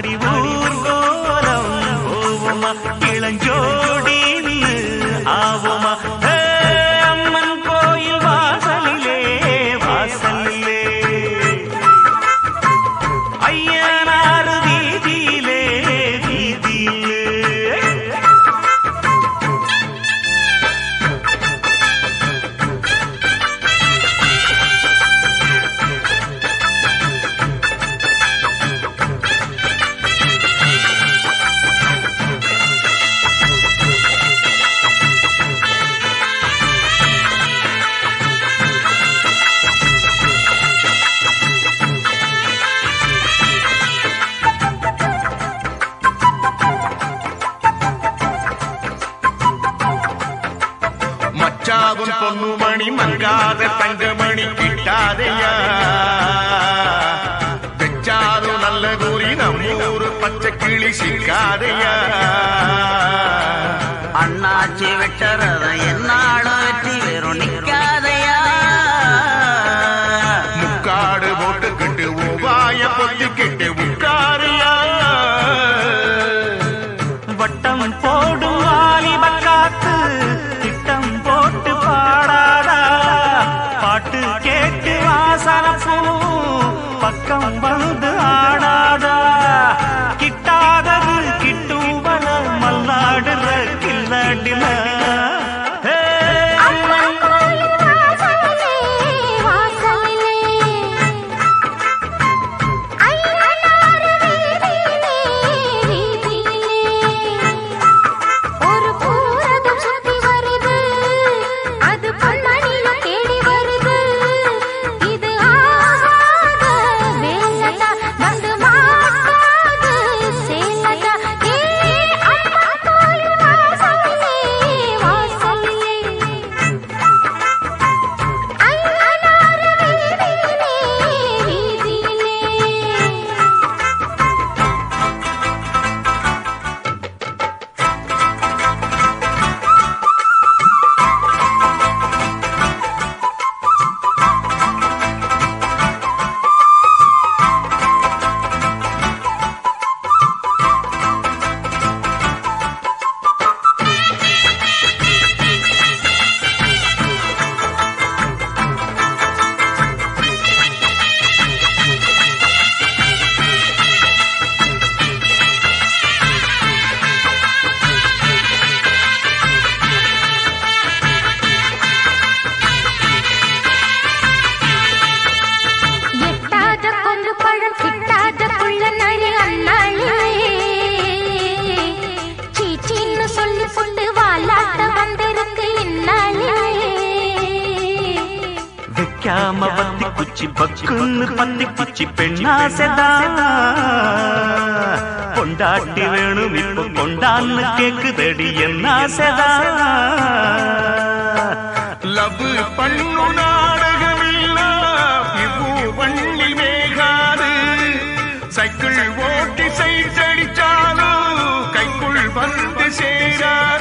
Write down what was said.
அடி ஊர்கோலம் போவோமா இளஞ்சோடி நின்னு ஆவோமா ஹே, அம்மன் கோயில் வாசலிலே வாசலிலே ஐயனாறு வீதியிலே வீதியிலே மச்சாவும் பொண்ணுமணி மங்காத தங்கமணி கிட்டாதையா வெச்சாலும் நல்ல கூறி நம்மூரு பச்சை கிளி சிக்காதையா அண்ணாச்சி வெட்டறத என்னாலும் வெற்றி வெறும் நிக்காதையா முக்காடு போட்டுக்கிட்டு உபாய பொத்திக்கிட்டு உட்காரியா வட்டம் போடும் வாலிப காத்து திட்டம் போட்டு பாடாதா பாட்டு கேட்டு வாசன பூ பக்கம் வந்து ஆடாதா கிட்டாதது கிட்டும் வல மல்லாடுற கில்லாடில ஹே அம்மன் கோயில் வாசலிலே வாசலிலே ஐயனார் வீதியிலே வீதியிலே ஒரு பூரகம் சுத்தி வருது அது பொன்மணில தேடி வருது இது ஆகாத வேலையா வந்து மாட்டாது சேலையா ஏ அம்மன் கோயில் வாசலிலே வாசலிலே ஐயனார் வீதியிலே வீதியிலே எட்டாத கொண்டு பழம் கிட்டாத புள்ள நரி அண்ணாளிலே சீச்சின்னு சொல்லி கொண்டு வாலாட்ட வந்திருக்கு இந்நாளிலே வைக்காம பத்தி குச்சி பக்குன்னு பத்தி குச்சி பெண்ணாசதா கொண்டாட்டி வேணும் இப்ப கொண்டான்னு கேக்குதடி என்ன ஆசைதா லவ் பண்ணு நாடகமெல்லாம் இவ்வு வண்டி மேகாது சைக்கிள் ஓட்டி சைட்டடிச்சாலும் கைக்குள் வந்து சேராது